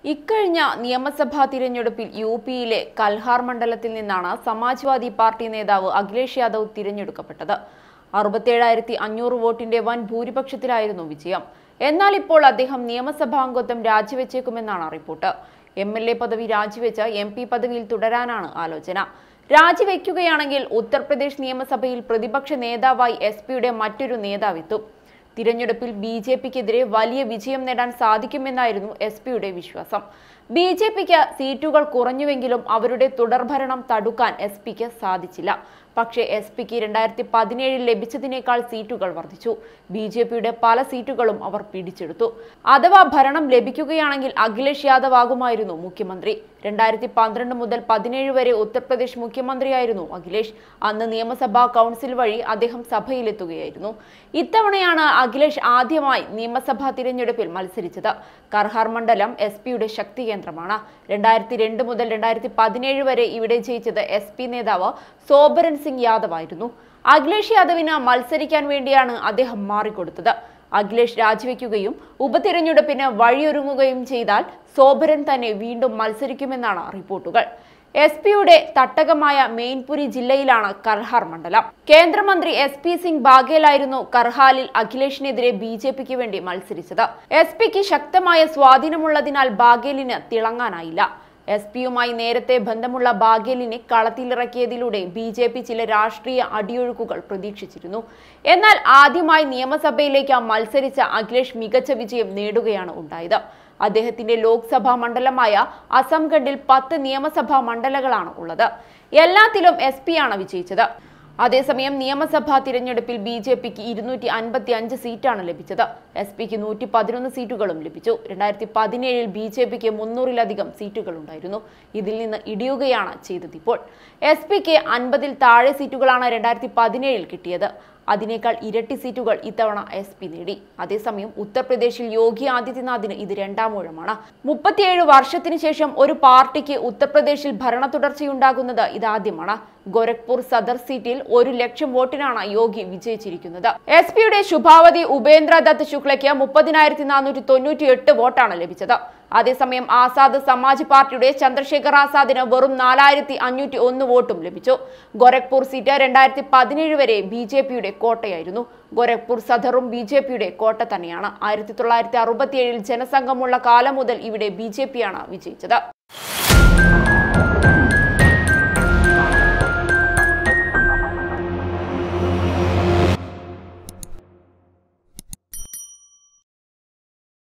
ഇക്കഴിഞ്ഞ നിയമസഭാ തിരഞ്ഞെടുപ്പിൽ യു പിയിലെ കൽഹാർ മണ്ഡലത്തിൽ നിന്നാണ് സമാജ്വാദി പാർട്ടി നേതാവ് അഖിലേഷ് യാദവ് തിരഞ്ഞെടുക്കപ്പെട്ടത് അറുപത്തിയേഴായിരത്തി അഞ്ഞൂറ് വോട്ടിന്റെ വൻ ഭൂരിപക്ഷത്തിലായിരുന്നു വിജയം എന്നാൽ ഇപ്പോൾ അദ്ദേഹം നിയമസഭാംഗത്വം രാജിവെച്ചേക്കുമെന്നാണ് റിപ്പോർട്ട് എം എൽ എ പദവി രാജിവെച്ച് എം പി പദവിയിൽ തുടരാനാണ് ആലോചന രാജിവെക്കുകയാണെങ്കിൽ ഉത്തർപ്രദേശ് നിയമസഭയിൽ പ്രതിപക്ഷ നേതാവായി എസ് പിയുടെ മറ്റൊരു നേതാവെത്തും തിരഞ്ഞെടുപ്പിൽ ബി ജെ പിക്കെതിരെ വലിയ വിജയം നേടാൻ സാധിക്കുമെന്നായിരുന്നു എസ് പിയുടെ വിശ്വാസം ബി ജെ പിക്ക് സീറ്റുകൾ കുറഞ്ഞുവെങ്കിലും അവരുടെ തുടർഭരണം തടുക്കാൻ എസ് പിക്ക് സാധിച്ചില്ല പക്ഷേ എസ് പിക്ക് രണ്ടായിരത്തി പതിനേഴിൽ ലഭിച്ചതിനേക്കാൾ സീറ്റുകൾ വർദ്ധിച്ചു ബി ജെ പിയുടെ പല സീറ്റുകളും അവർ പിടിച്ചെടുത്തു അഥവാ ഭരണം ലഭിക്കുകയാണെങ്കിൽ അഖിലേഷ് യാദവ് ആകുമായിരുന്നു മുഖ്യമന്ത്രി രണ്ടായിരത്തി പന്ത്രണ്ട് മുതൽ പതിനേഴ് വരെ ഉത്തർപ്രദേശ് മുഖ്യമന്ത്രിയായിരുന്നു അഖിലേഷ് അന്ന് നിയമസഭാ കൗൺസിൽ വഴി അദ്ദേഹം സഭയിലെത്തുകയായിരുന്നു ഇത്തവണയാണ് അഖിലേഷ് ആദ്യമായി നിയമസഭാ തിരഞ്ഞെടുപ്പിൽ മത്സരിച്ചത് കർഹാർ മണ്ഡലം എസ് പിയുടെ ശക്തി കേന്ദ്രമാണ് രണ്ടായിരത്തി രണ്ട് മുതൽ രണ്ടായിരത്തി പതിനേഴ് വരെ ഇവിടെ ജയിച്ചത് എസ് പി നേതാവ് സോബരൻ സിംഗ് യാദവ് ആയിരുന്നു അഖിലേഷ് യാദവിന് മത്സരിക്കാൻ വേണ്ടിയാണ് അദ്ദേഹം മാറിക്കൊടുത്തത് അഖിലേഷ് രാജിവെക്കുകയും ഉപതിരഞ്ഞെടുപ്പിന് വഴിയൊരുങ്ങുകയും ചെയ്താൽ സോബരൻ തന്നെ വീണ്ടും മത്സരിക്കുമെന്നാണ് റിപ്പോർട്ടുകൾ എസ് പിയുടെ തട്ടകമായ മെയിൻപുരി ജില്ലയിലാണ് കർഹാർ മണ്ഡലം കേന്ദ്രമന്ത്രി എസ് പി സിംഗ് ബാഗേലായിരുന്നു കർഹാലിൽ അഖിലേഷിനെതിരെ ബി ജെ പിക്ക് വേണ്ടി മത്സരിച്ചത് എസ് പിക്ക് ശക്തമായ സ്വാധീനമുള്ളതിനാൽ ബാഗേലിന് തിളങ്ങാനായില്ല എസ് പിയുമായി നേരത്തെ ബന്ധമുള്ള ബാഗേലിനെ കളത്തിലിറക്കിയതിലൂടെ ബി ജെ പി ചില രാഷ്ട്രീയ അടിയൊഴുക്കുകൾ പ്രതീക്ഷിച്ചിരുന്നു എന്നാൽ ആദ്യമായി നിയമസഭയിലേക്ക് മത്സരിച്ച അഖിലേഷ് മികച്ച വിജയം നേടുകയാണ് ഉണ്ടായത് അദ്ദേഹത്തിന്റെ ലോക്സഭാ മണ്ഡലമായ അസംഗഡിൽ പത്ത് നിയമസഭാ മണ്ഡലങ്ങളാണ് ഉള്ളത് എല്ലാത്തിലും എസ് പിയാണ് വിജയിച്ചത് അതേസമയം നിയമസഭാ തിരഞ്ഞെടുപ്പിൽ ബി ജെ പിക്ക് ഇരുന്നൂറ്റി അൻപത്തി അഞ്ച് സീറ്റാണ് ലഭിച്ചത് എസ് പിക്ക് നൂറ്റി പതിനൊന്ന് സീറ്റുകളും ലഭിച്ചു രണ്ടായിരത്തി പതിനേഴിൽ ബി ജെ പിക്ക് മുന്നൂറിലധികം സീറ്റുകൾ ഉണ്ടായിരുന്നു ഇതിൽ നിന്ന് ഇടിയുകയാണ് ചെയ്തത് ഇപ്പോൾ എസ് പിക്ക് അൻപതിൽ താഴെ സീറ്റുകളാണ് രണ്ടായിരത്തി പതിനേഴിൽ കിട്ടിയത് അതിനേക്കാൾ ഇരട്ടി സീറ്റുകൾ ഇത്തവണ എസ് പി നേടി അതേസമയം ഉത്തർപ്രദേശിൽ യോഗി ആദിത്യനാഥിന് ഇത് രണ്ടാം ഊഴമാണ് മുപ്പത്തിയേഴ് വർഷത്തിന് ശേഷം ഒരു പാർട്ടിക്ക് ഉത്തർപ്രദേശിൽ ഭരണ തുടർച്ചയുണ്ടാകുന്നത് ഇതാദ്യമാണ് ഗോരഖ്പൂർ സദർ സീറ്റിൽ ഒരു ലക്ഷം വോട്ടിനാണ് യോഗി വിജയിച്ചിരിക്കുന്നത് എസ് പിയുടെ ശുഭാവതി ഉപേന്ദ്ര ദത്ത് ശുക്ലയ്ക്ക് മുപ്പതിനായിരത്തി നാനൂറ്റി തൊണ്ണൂറ്റി എട്ട് വോട്ടാണ് ലഭിച്ചത് അതേസമയം ആസാദ് സമാജ് പാർട്ടിയുടെ ചന്ദ്രശേഖർ ആസാദിന് വെറും നാലായിരത്തി അഞ്ഞൂറ്റി ഒന്ന് വോട്ടും ലഭിച്ചു ഗോരഖ്പൂർ സീറ്റ് രണ്ടായിരത്തി പതിനേഴ് വരെ ബി ജെ പിയുടെ കോട്ടയായിരുന്നു ഗോരഖ്പൂർ സദറും ബി ജെ പിയുടെ കോട്ട തന്നെയാണ് ആയിരത്തി തൊള്ളായിരത്തി അറുപത്തിയേഴിൽ ജനസംഘമുള്ള കാലം മുതൽ ഇവിടെ ബി ജെ പിയാണ് വിജയിച്ചത്